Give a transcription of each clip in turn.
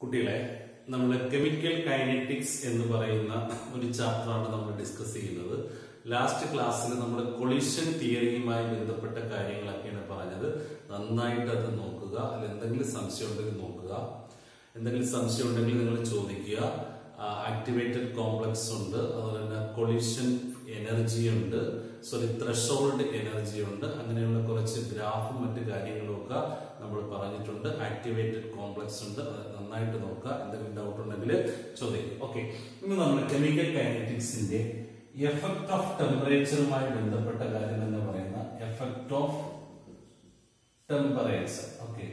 കുട്ടികളെ നമ്മൾ chemical kinetics എന്ന് പറയുന്ന ഒരു ചാപ്റ്ററാണ് നമ്മൾ ഡിസ്കസ് ചെയ്യുന്നത് ലാസ്റ്റ് ക്ലാസ്സിൽ നമ്മൾ കൊളിഷൻ തിയറിയുമായി ബന്ധപ്പെട്ട കാര്യങ്ങളൊക്കെയാണ് പറഞ്ഞത് നന്നായിട്ട് അത് നോക്കുക അതിൽ എന്തെങ്കിലും സംശയം ഉണ്ടെങ്കിൽ നോക്കുക എന്തെങ്കിലും സംശയം ഉണ്ടെങ്കിൽ നിങ്ങൾ ചോദിക്കുക ആക്ടിവേറ്റഡ് കോംപ്ലക്സ് ഉണ്ട് അതുപോലെ തന്നെ കൊളിഷൻ എനർജി ഉണ്ട് സോറി ത്രഷോൾഡ് എനർജി ഉണ്ട് അങ്ങനെയുള്ള കുറച്ച് ഗ്രാഫും മറ്റു കാര്യങ്ങളും ഒക്കെ നമ്മൾ പറഞ്ഞിട്ടുണ്ട് ആക്ടിവേറ്റഡ് കോംപ്ലക്സ് ഉണ്ട് അത് നന്നായിട്ട് നോക്കുക എന്തെങ്കിലും ഡൗട്ട് ഉണ്ടെങ്കിൽ ചോദിക്കുക ഓക്കെ ഇന്ന് നമ്മൾ കെമിക്കൽ കൈനറ്റിക്സിന്റെ എഫക്ട് ഓഫ് ടെമ്പറേച്ചറുമായി ബന്ധപ്പെട്ട കാര്യം എന്ന് പറയുന്ന എഫക്ട് ഓഫ് ടെമ്പറേച്ചർ ഓക്കെ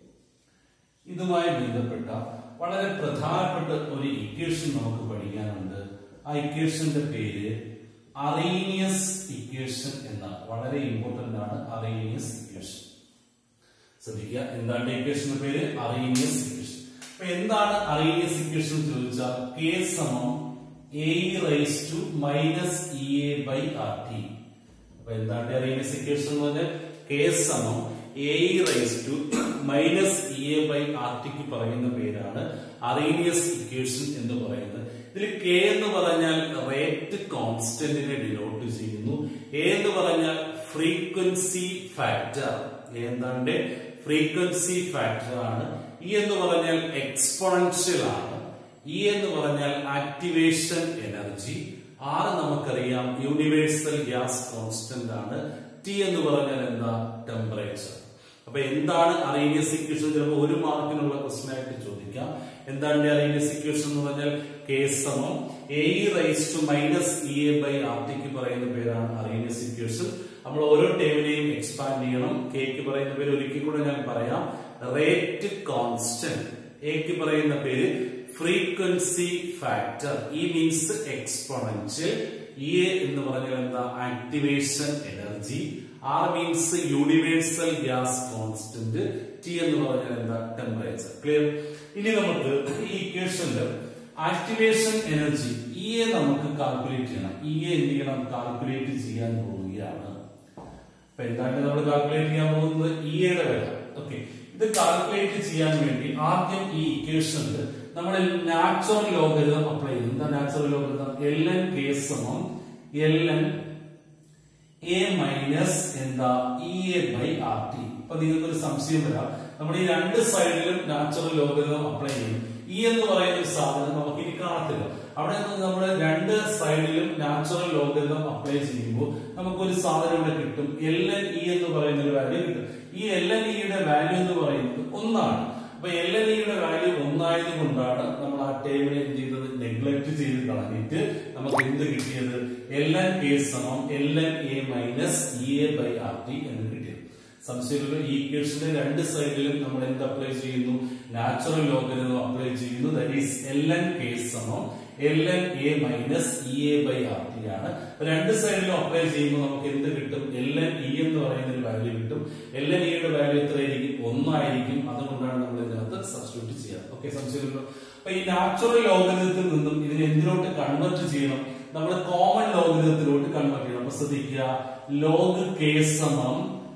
ഇതുമായി ബന്ധപ്പെട്ട വളരെ പ്രധാനപ്പെട്ട ഒരു ഇക്വേഷൻ നമുക്ക് പഠിക്കാനുണ്ട് ആ ഇക്വേഷന്റെ പേര് അറീനിയസ് ഇക്വേഷൻ എന്ന വളരെ ഇമ്പോർട്ടന്റ് ആണ് അറീനിയസ് ഇക്വേഷൻ ശ്രദ്ധിക്കുക എന്താണ് ഇക്വേഷന്റെ പേര് അറീനിയസ് ഇക്വേഷൻ അപ്പൊ എന്താണ് അറീനിയസ് ഇക്വേഷൻ എന്ന് ചോദിച്ചാൽ കെ സമം A raise to minus E A by R T അപ്പൊ എന്താണ് അറീനിയസ് ഇക്വേഷൻ എന്ന് പറഞ്ഞാൽ കെ സമം A raise to minus E A by R ടിക്ക് പറയുന്ന പേരാണ് അറീനിയസ് ഇക്വേഷൻ എന്ന് പറയുന്നത് ഇതിൽ കെ എന്ന് പറഞ്ഞാൽ റേറ്റ് കോൺസ്റ്റന്റിനെ ഡിനോട്ട് ചെയ്യുന്നു എ എന്ന് പറഞ്ഞാൽ ഫ്രീക്വൻസി ഫാക്ടർ എന്താണ്ട് ഫ്രീക്വൻസി ഫാക്ടർ ആണ് ഇ എന്ന് പറഞ്ഞാൽ എക്സ്പോണൻഷ്യൽ ആണ് ഇ എന്ന് പറഞ്ഞാൽ ആക്ടിവേഷൻ എനർജി ആർ നമുക്കറിയാം യൂണിവേഴ്സൽ ഗ്യാസ് കോൺസ്റ്റന്റ് ആണ് ടി എന്ന് പറഞ്ഞാൽ എന്താ ടെമ്പറേച്ചർ അപ്പൊ എന്താണ് അറീനിയസ് ഇക്വേഷൻ ചിലപ്പോൾ ഒരു മാർക്കിനുള്ള ക്വസ്റ്റൻ ആയിട്ട് ചോദിക്കാം എന്താണ് അറീനിയസ് ഇക്വേഷൻ എന്ന് പറഞ്ഞാൽ കെ സമം A raise to minus E A by R ടിക്ക് പറയുന്ന പേരാണ് അറീനിയസ് ഇക്വേഷൻ നമ്മൾ ഓരോ ടേമിനെയും എക്സ്പാൻഡ് ചെയ്യണം കെക്ക് പറയുന്ന പേര് ഒരിക്കൽ കൂടെ ഞാൻ പറയാം റേറ്റ് കോൺസ്റ്റന്റ് എക്ക് പറയുന്ന പേര് frequency factor E means exponential E എന്ന് പറഞ്ഞാൽ എന്താ activation energy R means universal gas constant T എന്ന് പറഞ്ഞാൽ എന്താ ടെമ്പറേച്ചർ ക്ലിയർ ഇനി നമുക്ക് ഈ ഇക്വേഷനിൽ ആക്ടിവേഷൻ എനർജി ഇ എ നമുക്ക് കാൽക്കുലേറ്റ് ചെയ്യണം ഇ എ എന്ത് ചെയ്യണം കാൽക്കുലേറ്റ് ചെയ്യാൻ പോവുകയാണ് അപ്പൊ എന്താണ് നമ്മൾ കാൽക്കുലേറ്റ് ചെയ്യാൻ പോകുന്നത് ഇ എയുടെ വില ഓക്കെ ഇത് കാൽക്കുലേറ്റ് ചെയ്യാൻ വേണ്ടി ആദ്യം ഈ ഇക്വേഷനിൽ നമ്മൾ നാച്ചുറൽ ലോഗരിതം അപ്ലൈ ചെയ്യും എന്താ natural logarithm L N K സമം എൽ എൻ എ മൈനസ് എന്താ E A by R T അപ്പൊ നിങ്ങൾക്ക് ഒരു സംശയം വരാം നമ്മൾ ഈ രണ്ട് സൈഡിലും നാച്ചുറൽ ലോഗരിതം അപ്ലൈ ചെയ്യും ഇ എന്ന് പറയുന്ന ഒരു സാധനം നമുക്ക് ഇനി കാണത്തില്ല അവിടെ നിന്ന് നമ്മൾ രണ്ട് സൈഡിലും നാച്ചുറൽ ലോഗരിതം അപ്ലൈ ചെയ്യുമ്പോൾ നമുക്കൊരു സാധനം ഇവിടെ കിട്ടും എൽ എൻ ഇ എന്ന് പറയുന്ന ഒരു വാല്യൂ കിട്ടും ഈ എൽ എൻ ഇയുടെ വാല്യൂ എന്ന് പറയുന്നത് ഒന്നാണ് അപ്പൊ എൽ എൻ ഇയുടെ വാല്യൂ ഒന്നായത് കൊണ്ടാണ് നമ്മൾ ആ ടേബിൾ എന്ത് ചെയ്തത് നെഗ്ലക്ട് ചെയ്ത് കളഞ്ഞിട്ട് നമുക്ക് എന്ത് കിട്ടിയത് എൽ എൻ കെ സമം L N A minus E A by R T എന്ന് കിട്ടിയത് സംശയമുള്ള ഈ ഇക്വേഷന്റെ രണ്ട് സൈഡിലും നമ്മൾ എന്ത് അപ്ലൈ ചെയ്യുന്നു നാച്ചുറൽ ലോഗരിതം അപ്ലൈ ചെയ്യുന്നു that is L N K സമം L N A minus E A by R T ആണ് രണ്ട് സൈഡിലും അപ്ലൈ ചെയ്യുമ്പോൾ നമുക്ക് എന്ത് കിട്ടും എൽ എൻ ഇ എന്ന് പറയുന്ന ഒരു വാല്യൂ കിട്ടും എൽ എൻ ഇയുടെ വാല്യൂ എത്രയായിരിക്കും ഒന്നായിരിക്കും അതുകൊണ്ടാണ് നമ്മൾ ഇതിനകത്ത് സബ്സ്റ്റിറ്റ്യൂട്ട് ചെയ്യുക ഓക്കെ സംശയമുണ്ടല്ലോ അപ്പൊ ഈ നാച്ചുറൽ ലോഗരിതത്തിൽ നിന്നും ഇതിനെ എന്തിലോട്ട് കൺവെർട്ട് ചെയ്യണം നമ്മൾ കോമൺ ലോഗരിതത്തിലോട്ട് കൺവെർട്ട് ചെയ്യണം അപ്പൊ ശ്രദ്ധിക്കുക ലോഗ് കെ സമം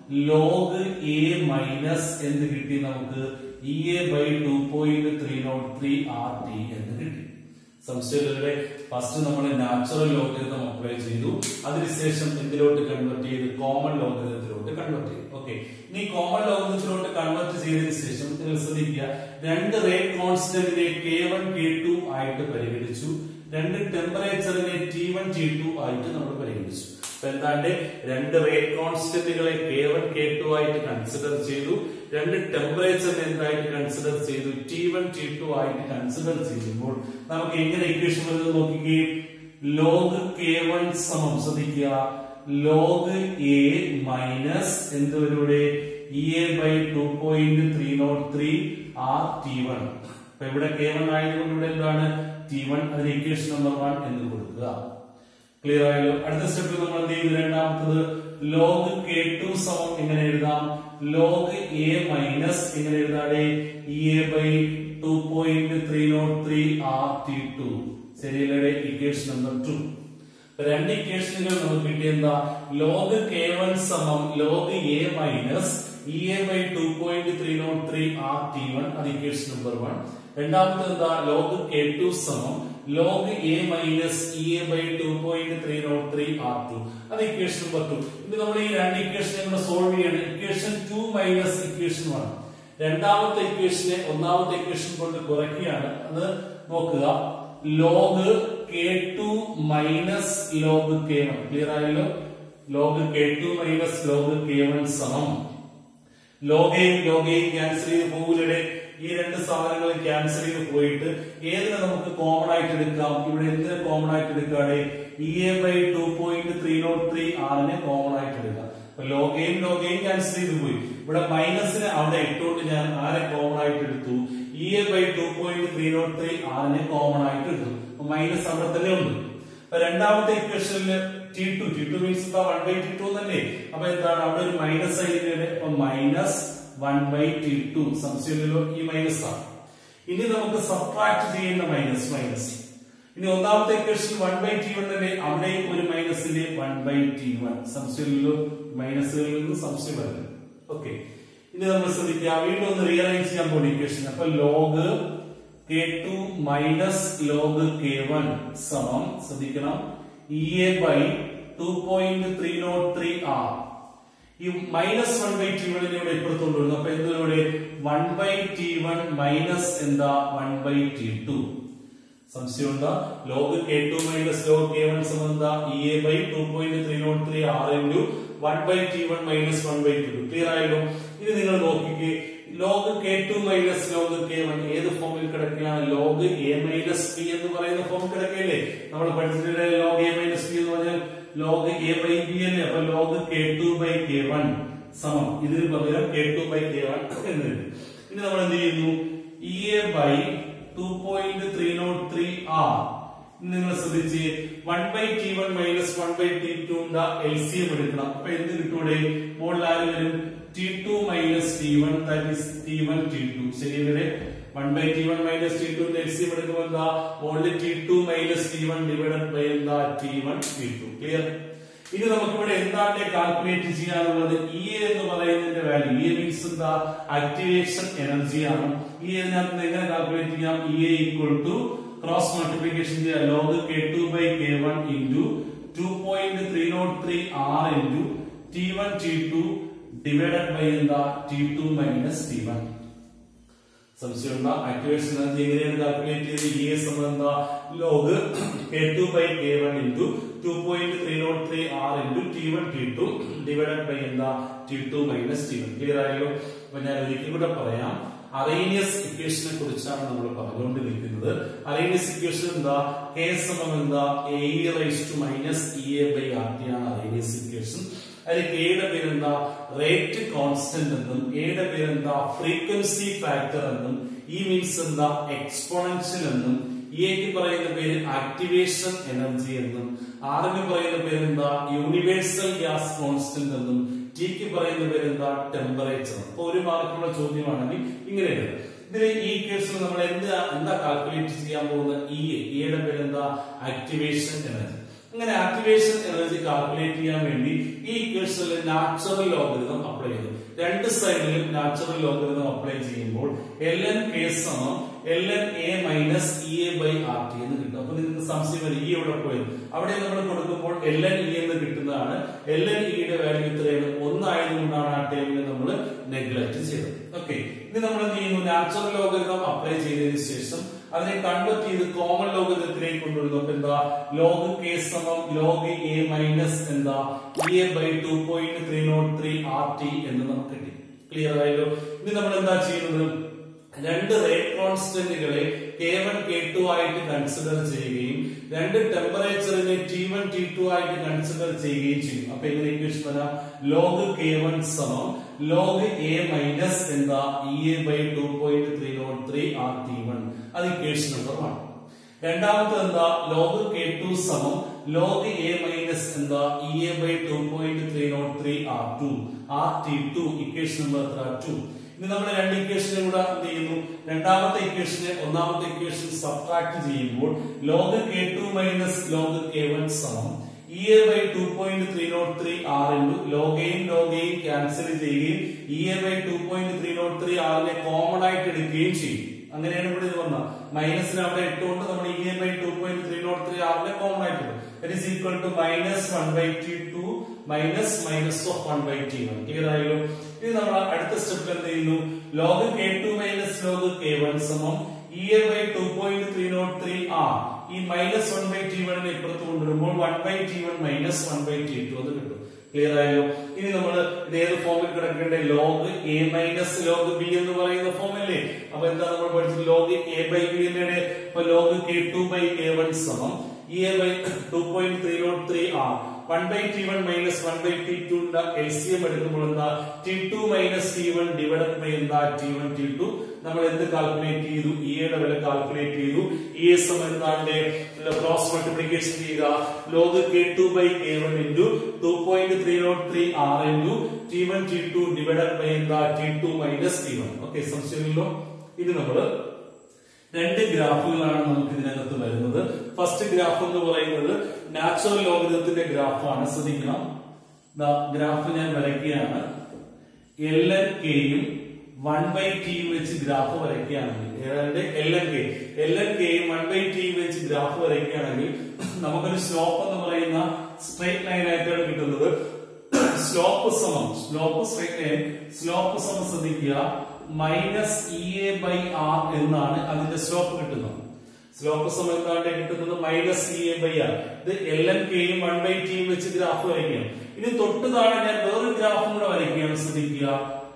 ലോഗ് എ മൈനസ് എന്ന് കിട്ടി നമുക്ക് E A by two point three nought three R T എന്ന് കിട്ടി സംശയങ്ങളുടെ ഫസ്റ്റ് നമ്മൾ നാച്ചുറൽ ലോഗരിതം അപ്ലൈ ചെയ്തു അതിനുശേഷം എന്തിലോട്ട് കൺവെർട്ട് ചെയ്ത് കോമൺ ലോഗരിതത്തിലോട്ട് കൺവെർട്ട് ചെയ്തു ഓക്കെ ഇനി കോമൺ ലോഗരിതത്തിലോട്ട് കൺവെർട്ട് ചെയ്തതിനു ശേഷം നിങ്ങൾ ശ്രദ്ധിക്കുക രണ്ട് റേറ്റ് കോൺസ്റ്റന്റിനെ കെ വൺ കെ ടു ആയിട്ട് പരിഗണിച്ചു രണ്ട് ടെമ്പറേച്ചറിനെ ടി വൺ ടി ടു ആയിട്ട് നമ്മൾ പരിഗണിച്ചു അപ്പൊ എന്താണ്ട് രണ്ട് റേറ്റ് കോൺസ്റ്റന്റുകളെ കെ വൺ കെ ടു ആയിട്ട് കൺസിഡർ ചെയ്തു രണ്ട് ടെമ്പറേച്ചറിനെ എന്തായിട്ട് കൺസിഡർ ചെയ്തു ടി വൺ ടി ടു ആയിട്ട് കൺസിഡർ ചെയ്യുമ്പോൾ നമുക്ക് എങ്ങനെ ഇക്വേഷൻ വരുന്നത് നോക്കിക്കേ ലോഗ് കെ വൺ സമം ശ്രദ്ധിക്കുക ലോഗ് എ മൈനസ് എന്തുവരുടെ E A by two point three nought three R T one അപ്പൊ ഇവിടെ കെ വൺ ആയതുകൊണ്ട് ഇവിടെ എന്താണ് ടി വൺ അതിന് ഇക്വേഷൻ നമ്പർ വൺ എന്ന് കൊടുക്കുക ക്ലിയർ ആയല്ലോ അടുത്ത സ്റ്റെപ്പിൽ നമ്മൾ എന്ത് ചെയ്തു രണ്ടാമത്തത് ലോഗ് കെ ടു സമം എങ്ങനെ എഴുതാം ലോഗ് എ മൈനസ് എങ്ങനെ എഴുതാടെ E A by two point three nought three R T two ശരിയല്ലേ ഇക്വേഷൻ നമ്പർ ടു രണ്ട് ഇക്വേഷനുകൾ നമുക്ക് കിട്ടിയ എന്താ ലോഗ് കെ വൺ സമം log A minus E A by two point three nought three R T one അത് equation number one രണ്ടാമത്തെ എന്താ ലോഗ് കെ ടു സമം log A minus E A by two point three nought three R two അത് equation number to ഇനി നമ്മൾ ഈ രണ്ട് ഇക്വേഷനെ കൂടെ സോൾവ് ചെയ്യണം equation two minus equation one രണ്ടാമത്തെ ഇക്വേഷനെ ഒന്നാമത്തെ ഇക്വേഷൻ കൊണ്ട് കുറയ്ക്കുകയാണ് അത് നോക്കുക log K two minus log K one clear ആയല്ലോ log K two minus log K one സമം ലോഗയും ലോഗയും ക്യാൻസൽ ചെയ്ത് പോകില്ലേ ഈ രണ്ട് സാധനങ്ങൾ ക്യാൻസൽ ചെയ്ത് പോയിട്ട് ഏതിനെ നമുക്ക് കോമൺ ആയിട്ട് എടുക്കാം ഇവിടെ എന്തിനെ കോമൺ ആയിട്ട് എടുക്കുകയാണ് E A by two point three nought three ആറിനെ കോമൺ ആയിട്ട് എടുക്കാം അപ്പൊ ലോഗയും ലോഗയും ക്യാൻസൽ ചെയ്ത് പോയി ഇവിടെ മൈനസിനെ അവിടെ ഇട്ടുകൊണ്ട് ഞാൻ ആരെ കോമൺ ആയിട്ട് എടുത്തു E A by two point three nought three ആറിനെ കോമൺ ആയിട്ട് എടുത്തു മൈനസ് അവിടെ തന്നെ ഉണ്ട് അപ്പൊ രണ്ടാമത്തെ ഇക്വേഷനിൽ T two T two means one by T two എന്നല്ലേ അപ്പൊ എന്താണ് അവിടെ ഒരു മൈനസ് ആയിരിക്കും അപ്പൊ minus one by T two സംശയമില്ലല്ലോ ഈ മൈനസ് ആണ് ഇനി നമുക്ക് സബ്ട്രാക്ട് ചെയ്യുന്ന മൈനസ് മൈനസ് ഇനി ഒന്നാമത്തെ equation one by T one തന്നെ അവിടെയും ഒരു മൈനസിന്റെ വൺ ബൈ ടി വൺ സംശയമില്ലല്ലോ മൈനസുകളിൽ നിന്ന് സംശയം വരുന്നത് ഓക്കെ ഇനി നമ്മൾ ശ്രദ്ധിക്കുക വീണ്ടും ഒന്ന് റിയലൈസ് ചെയ്യാൻ പോകുന്ന ഇക്വേഷൻ അപ്പൊ log K two minus log K one സമം ശ്രദ്ധിക്കണം E A by two point three nought three R ഈ മൈനസ് വൺ ബൈ ടി വണ്ണിനെ ഇവിടെ ഇപ്പുറത്തോണ്ട് വരുന്നു അപ്പൊ എന്തിലൂടെ one by T one minus എന്താ വൺ ബൈ ടി ടു സംശയമുണ്ടോ log K two minus log K one സമം എന്താ E A by two point three nought three R into one by T one minus one by two clear ആയല്ലോ ഇനി നിങ്ങൾ നോക്കിക്കേ log K two minus log K one ഏത് ഫോമിൽ കിടക്കുകയാണ് log A minus P എന്ന് പറയുന്ന ഫോം കിടക്കുകയല്ലേ നമ്മൾ പഠിച്ചിട്ട് ലോഗ് എ മൈനസ് പി എന്ന് പറഞ്ഞാൽ ലോഗ് എ ബൈ ബി അല്ലേ അപ്പൊ log K two by K one സമം ഇതിന് പകരം K two by K one എന്ന് എഴുതി. ഇനി നമ്മൾ എന്ത് ചെയ്യുന്നു E A by two point three nought three R നിങ്ങൾ ശ്രദ്ധിച്ച് one by T one minus one by T two L C M എടുക്കണം അപ്പൊ എന്ത് കിട്ടൂടെ മുകളിൽ ആര് വരും T two minus T one that is T one T two ശരിയല്ലേ one by T one minus T two L C M എടുക്കുമ്പോൾ എന്താ മുകളിൽ T two minus T one divided by എന്താ T one T two clear ഇനി നമുക്ക് ഇവിടെ എന്താണ് calculate ചെയ്യാനുള്ളത് ഇ എന്ന് പറയുന്നതിന്റെ വാല്യൂ ഇ മീൻസ് എന്താ ആക്ടിവേഷൻ എനർജി ആണ് ഈ ഇതിനകത്ത് നിന്ന് എങ്ങനെ കാൽക്കുലേറ്റ് ചെയ്യാം E A equal to cross multiplication ചെയ്യാം log K two by K one into two point three nought three R into T one T two divided by എന്താ T two minus T one സംശയമുണ്ട activation energy എങ്ങനെയാണ് calculate ചെയ്ത് E S എന്താ log K two by K one into two point three nought three R into T one T two divided by എന്താ T two minus T one clear ആയല്ലോ അപ്പൊ ഞാൻ ഒരിക്കൽ കൂടെ പറയാം അറേനിയസ് ഇക്വേഷനെ കുറിച്ചാണ് നമ്മൾ പറഞ്ഞുകൊണ്ടിരിക്കുന്നത് അറേനിയസ് ഇക്വേഷൻ എന്താ കെ സമം എന്താ A raise to minus E A by R T ആണ് അറേനിയസ് ഇക്വേഷൻ അതിൽ കെയുടെ പേരെന്താ റേറ്റ് കോൺസ്റ്റന്റ് എന്നും എയുടെ പേരെന്താ ഫ്രീക്വൻസി ഫാക്ടർ എന്നും ഇ മീൻസ് എന്താ എക്സ്പോണൻഷ്യൽ എന്നും ഇക്ക് പറയുന്ന പേര് ആക്ടിവേഷൻ എനർജി എന്നും ആറിന് പറയുന്ന പേരെന്താ യൂണിവേഴ്സൽ ഗ്യാസ് കോൺസ്റ്റന്റ് എന്നും ടിക്ക് പറയുന്ന പേരെന്താ ടെമ്പറേച്ചർ അപ്പൊ ഒരു മാർക്കുള്ള ചോദ്യമാണെങ്കിൽ ഇങ്ങനെയാണ് ഇതിൽ ഈ കേസിൽ നമ്മൾ എന്താ എന്താ കാൽക്കുലേറ്റ് ചെയ്യാൻ പോകുന്ന ഇ ഇയുടെ പേരെന്താ ആക്ടിവേഷൻ എനർജി അങ്ങനെ ആക്ടിവേഷൻ എനർജി കാൽക്കുലേറ്റ് ചെയ്യാൻ വേണ്ടി ഈ ഇക്വേഷനിൽ നാച്ചുറൽ ലോഗരിതം അപ്ലൈ ചെയ്തു രണ്ട് സൈഡിലും നാച്ചുറൽ ലോഗരിതം അപ്ലൈ ചെയ്യുമ്പോൾ എൽ എൻ കെ സമം L N A minus E A by R T എന്ന് കിട്ടും അപ്പൊ നിങ്ങൾക്ക് സംശയം വരും ഇ എവിടെ പോയത് അവിടെ നമ്മൾ കൊടുക്കുമ്പോൾ എൽ എൻ ഇ എന്ന് കിട്ടുന്നതാണ് എൽ എൻ ഇയുടെ വാല്യൂ ഇത്രയാണ് ഒന്നായതുകൊണ്ടാണ് ആ ടൈമിൽ നമ്മൾ നെഗ്ലക്ട് ചെയ്തത് ഓക്കെ ഇനി നമ്മൾ എന്ത് ചെയ്യുന്നു നാച്ചുറൽ ലോഗരിതം അപ്ലൈ ചെയ്തതിനു ശേഷം അതിനെ കൺവെർട്ട് ചെയ്ത് കോമൺ ലോഗരിതത്തിലേക്ക് കൊണ്ടുവരുന്നു അപ്പൊ എന്താ ലോഗ് കെ സമം ലോഗ് എ മൈനസ് എന്താ E A by two point three nought three R T എന്ന് നമുക്ക് കിട്ടി ക്ലിയർ ആയല്ലോ ഇനി നമ്മൾ എന്താ ചെയ്യുന്നത് രണ്ട് റേറ്റ് കോൺസ്റ്റന്റുകളെ കെ വൺ കെ ടു ആയിട്ട് കൺസിഡർ ചെയ്യുകയും രണ്ട് ടെമ്പറേച്ചറിനെ ടി വൺ ടി ടു ആയിട്ട് കൺസിഡർ ചെയ്യുകയും ചെയ്യും അപ്പൊ എങ്ങനെ ഇക്വേഷൻ വരാം ലോഗ് കെ വൺ സമം ലോഗ് എ മൈനസ് എന്താ E A by two point three nought three R T one അത് ഇക്വേഷൻ നമ്പർ വൺ രണ്ടാമത്തെ എന്താ ലോഗ് കെ ടു സമം ലോഗ് എ മൈനസ് എന്താ E A by two point three nought three R to R T two equation number എത്ര two ഇനി നമ്മൾ രണ്ട് ഇക്വേഷനെ കൂടെ എന്ത് ചെയ്യുന്നു രണ്ടാമത്തെ ഇക്വേഷനെ ഒന്നാമത്തെ ഇക്വേഷൻ സബ്ട്രാക്ട് ചെയ്യുമ്പോൾ log K two minus log K one സമം E A by two point three nought three R into ലോഗയും ലോഗയും ക്യാൻസൽ ചെയ്യുകയും E A by two point three nought three ആറിനെ കോമൺ ആയിട്ട് എടുക്കുകയും ചെയ്യും അങ്ങനെയാണ് ഇവിടെ ഇത് വന്നത് മൈനസിന് അവിടെ ഇട്ടുകൊണ്ട് നമ്മൾ E A by two point three nought three ആറിനെ കോമൺ ആയിട്ടുണ്ട് it is equal to minus one by T two minus minus of one by T one clear ആയല്ലോ ഇത് നമ്മൾ അടുത്ത സ്റ്റെപ്പിൽ എന്ത് ചെയ്യുന്നു log K two minus log K one സമം E A by two point three nought three R ഈ minus one by T വണ്ണിനെ ഇപ്പുറത്ത് കൊണ്ടുവരുമ്പോൾ one by T one minus one by T two എന്ന് കിട്ടും ക്ലിയർ ആയല്ലോ ഇനി നമ്മൾ ഇത് ഏത് ഫോമിൽ കിടക്കേണ്ട log A minus log B എന്ന് പറയുന്ന ഫോമല്ലേ അപ്പൊ എന്താ നമ്മൾ പഠിച്ചത് ലോഗ് എ ബൈ ബി എന്നയുടെ ഇപ്പൊ log K two by K one സമം E A by two point three nought three R one by T one minus one by T two L C M എടുക്കുമ്പോൾ എന്താ T two minus T one divide by എന്താ T one T two നമ്മൾ എന്ത് calculate ചെയ്തു ഇയുടെ വില calculate ചെയ്തു E S M എന്താണ് ക്രോസ് മൾട്ടിപ്ലിക്കേഷൻ ചെയ്യുക log K two by K one into two point three nought three R into T one T two divide by എന്താ T two minus T one okay സംശയമില്ലോ ഇത് നമ്മള് രണ്ട് ഗ്രാഫുകളാണ് നമുക്ക് ഇതിനകത്ത് വരുന്നത് ഫസ്റ്റ് ഗ്രാഫ് എന്ന് പറയുന്നത് നാച്ചുറൽ ലോഗരിതത്തിന്റെ ഗ്രാഫാണ് ശ്രദ്ധിക്കണം ഗ്രാഫ് ഞാൻ വരയ്ക്കുകയാണ് എൽ എൻ കെയും വൺ ബൈ ടി വെച്ച് ഗ്രാഫ് വരയ്ക്കുകയാണെങ്കിൽ ഏതാണ്ട് L N K L N കെയും വൺ ബൈ ടി വെച്ച് ഗ്രാഫ് വരയ്ക്കുകയാണെങ്കിൽ നമുക്കൊരു സ്ലോപ്പ് എന്ന് പറയുന്ന സ്ട്രൈറ്റ് ലൈൻ ആയിട്ടാണ് കിട്ടുന്നത് സ്ലോപ്പ് സമം സ്ലോപ്പ് സ്ട്രൈറ്റ് ലൈൻ സ്ലോപ്പ് സമം ശ്രദ്ധിക്കുക minus E A by R എന്നാണ് അതിന്റെ സ്ലോപ്പ് കിട്ടുന്നത് സ്ലോപ്പ് സമം എന്താണ് കിട്ടുന്നത് minus E A by R ഇത് എൽ എൻ കെയും വൺ ബൈ ടിയും വെച്ച് ഗ്രാഫ് വരയ്ക്കുകയാണ് ഇനി തൊട്ട് താഴെ ഞാൻ വേറൊരു ഗ്രാഫും കൂടെ വരയ്ക്കുകയാണ് ശ്രദ്ധിക്കുക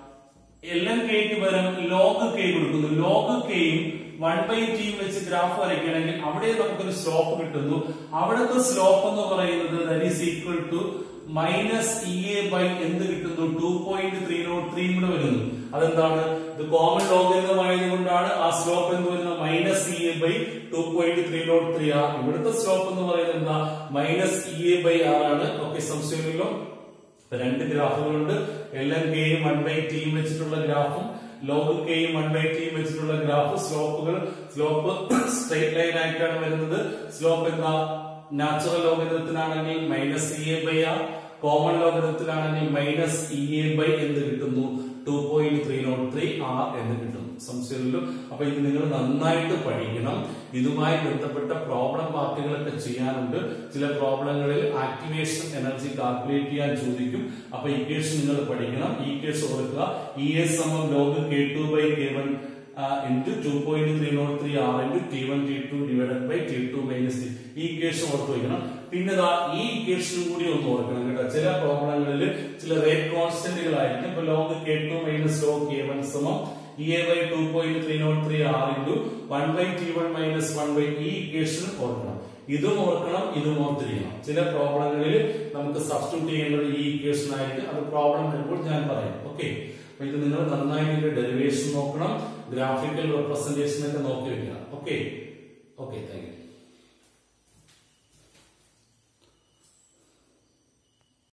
എൽ എൻ കെക്ക് പകരം ലോഗ് കെ കൊടുക്കുന്നു ലോഗ് കെയും വൺ ബൈ ടിയും വെച്ച് ഗ്രാഫ് വരയ്ക്കുകയാണെങ്കിൽ അവിടെ നമുക്കൊരു സ്ലോപ്പ് കിട്ടുന്നു അവിടുത്തെ സ്ലോപ്പ് എന്ന് പറയുന്നത് that is equal to minus E A by എന്ത് കിട്ടുന്നു two point three nought three കൂടെ വരുന്നു അതെന്താണ് ഇത് കോമൺ ലോഗരിതം ആയതുകൊണ്ടാണ് ആ സ്ലോപ്പ് എന്ന് പറയുന്നത് minus E A by two point three nought three R ഇവിടുത്തെ സ്ലോപ്പ് എന്ന് പറയുന്നത് എന്താ minus E A by R ആണ് ഓക്കെ സംശയമില്ലല്ലോ രണ്ട് ഗ്രാഫുകളുണ്ട് എൽ എൻ കെയും വൺ ബൈ ടിയും വെച്ചിട്ടുള്ള ഗ്രാഫും ലോഗ് കെയും വൺ ബൈ ടിയും വെച്ചിട്ടുള്ള ഗ്രാഫ് സ്ലോപ്പുകൾ സ്ലോപ്പ് സ്ട്രൈറ്റ് ലൈൻ ആയിട്ടാണ് വരുന്നത് സ്ലോപ്പ് എന്താ നാച്ചുറൽ ലോഗരിതത്തിനാണെങ്കിൽ minus E A by R common ലോഗരിതത്തിലാണെങ്കിൽ മൈനസ് ഇ എ ബൈ എന്ത് കിട്ടുന്നു two point three nought three R എന്ന് കിട്ടുന്നു സംശയമില്ലല്ലോ അപ്പൊ ഇത് നിങ്ങൾ നന്നായിട്ട് പഠിക്കണം ഇതുമായി ബന്ധപ്പെട്ട പ്രോബ്ലം പാർട്ടുകളൊക്കെ ചെയ്യാനുണ്ട് ചില പ്രോബ്ലങ്ങളിൽ ആക്ടിവേഷൻ എനർജി കാൽക്കുലേറ്റ് ചെയ്യാൻ ചോദിക്കും അപ്പൊ ഇക്വേഷൻ നിങ്ങൾ പഠിക്കണം ഈ കേസ് ഓർക്കുക ഇ എസ് സമം log K two by K one into two point three nought three R into T one T two divided by T two minus T ഈ equation ഓർത്ത് വയ്ക്കണം പിന്നെ ദാ ഈ ഇക്വേഷനും കൂടി ഒന്ന് ഓർക്കണം കേട്ടോ ചില പ്രോബ്ലങ്ങളിൽ ചില റേറ്റ് കോൺസ്റ്റന്റുകളായിരിക്കും ഇപ്പൊ log K two minus log K one സമം E A by two point three nought three R into one by T one minus one by ഈ ഇക്വേഷൻ ഓർക്കണം ഇതും ഓർക്കണം ഇതും ഓർത്തിരിക്കണം ചില പ്രോബ്ലങ്ങളിൽ നമുക്ക് സബ്സ്റ്റിറ്റ്യൂട്ട് ചെയ്യേണ്ടത് ഈ ഇക്വേഷൻ ആയിരിക്കും അത് പ്രോബ്ലം വരുമ്പോൾ ഞാൻ പറയാം ഓക്കെ അപ്പൊ ഇത് നിങ്ങൾ നന്നായി ഇതിന്റെ ഡെറിവേഷൻ നോക്കണം ഗ്രാഫിക്കൽ റെപ്രസെന്റേഷൻ ഒക്കെ നോക്കി വെക്കണം ഓക്കെ ഓക്കെ താങ്ക് യു